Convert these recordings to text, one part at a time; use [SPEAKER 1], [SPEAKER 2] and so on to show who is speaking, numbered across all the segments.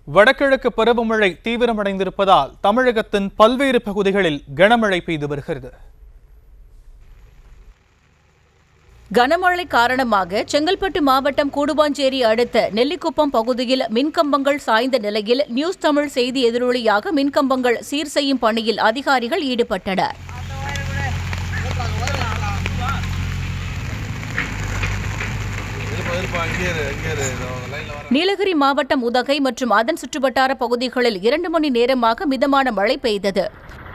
[SPEAKER 1] வடகிழக்கு பருவமழை தீவிரமடைந்திருப்பதால் தமிழகத்தின் பல்வேறு பகுதிகளில் கனமழை பெய்து வருகிறது
[SPEAKER 2] கனமழை காரணமாக செங்கல்பட்டு மாவட்டம் கூடுவாஞ்சேரி அடுத்த நெல்லிக்குப்பம் பகுதியில் மின்கம்பங்கள் சாய்ந்த நிலையில் நியூஸ் தமிழ் செய்தி எதிரொலியாக மின்கம்பங்கள் சீர் செய்யும் பணியில் அதிகாரிகள் ஈடுபட்டனர்
[SPEAKER 3] இருப்பா இருப்பா அங்கே இரு அங்கே இரு இதோ லைன்ல வர
[SPEAKER 2] நீலகிரி மாவட்டம் உதகை மற்றும் அதன் சுற்றுவட்டார பகுதிகளில் இரண்டு மணி நேரமாக மிதமான மழை பெய்தது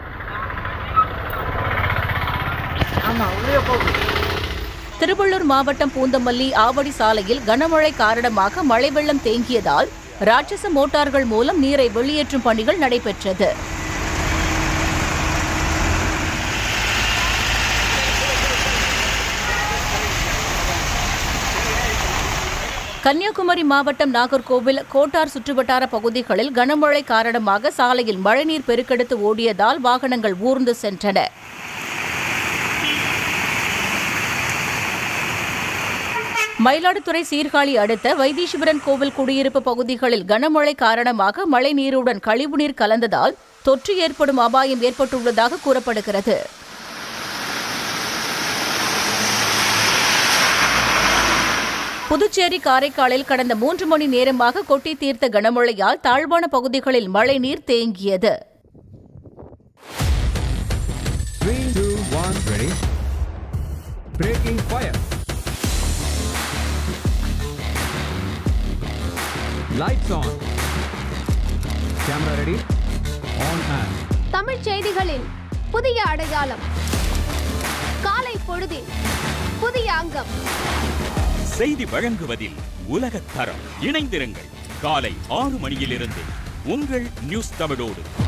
[SPEAKER 2] திருவள்ளூர் மாவட்டம் பூந்தமல்லி ஆவடி சாலையில் கனமழை காரணமாக மழை வெள்ளம் தேங்கியதால் ராட்சச மோட்டார்கள் மூலம் நீரை வெளியேற்றும் பணிகள் நடைபெற்றது கன்னியாகுமரி மாவட்டம் நாகர்கோவில் கோட்டார் சுற்றுவட்டார பகுதிகளில் கனமழை காரணமாக சாலையில் மழைநீர் பெருக்கெடுத்து ஓடியதால் வாகனங்கள் ஊர்ந்து சென்றன மயிலாடுதுறை சீர்காழி அடுத்த வைத்தீஸ்வரன் கோவில் குடியிருப்பு பகுதிகளில் கனமழை காரணமாக மழை நீருடன் கழிவுநீர் கலந்ததால் தொற்று ஏற்படும் அபாயம் ஏற்பட்டுள்ளதாக கூறப்படுகிறது புதுச்சேரி காரைக்காலில் கடந்த மூன்று மணி நேரமாக கொட்டி தீர்த்த கனமழையால் தாழ்வான பகுதிகளில் மழைநீர் தேங்கியது
[SPEAKER 4] Three, two, one, ready. Breaking fire. Lights on. Camera ready. On and.
[SPEAKER 5] தமிழ்ச் செய்திகளின் புதிய அடையாளம் காலை பொழுதில் புதிய அங்கம்
[SPEAKER 6] செய்தி வழங்குவதில் உலகத் தரம் இணைந்திருங்கள் காலை ஆறு மணியிலிருந்து உங்கள் நியூஸ் தமிழோடு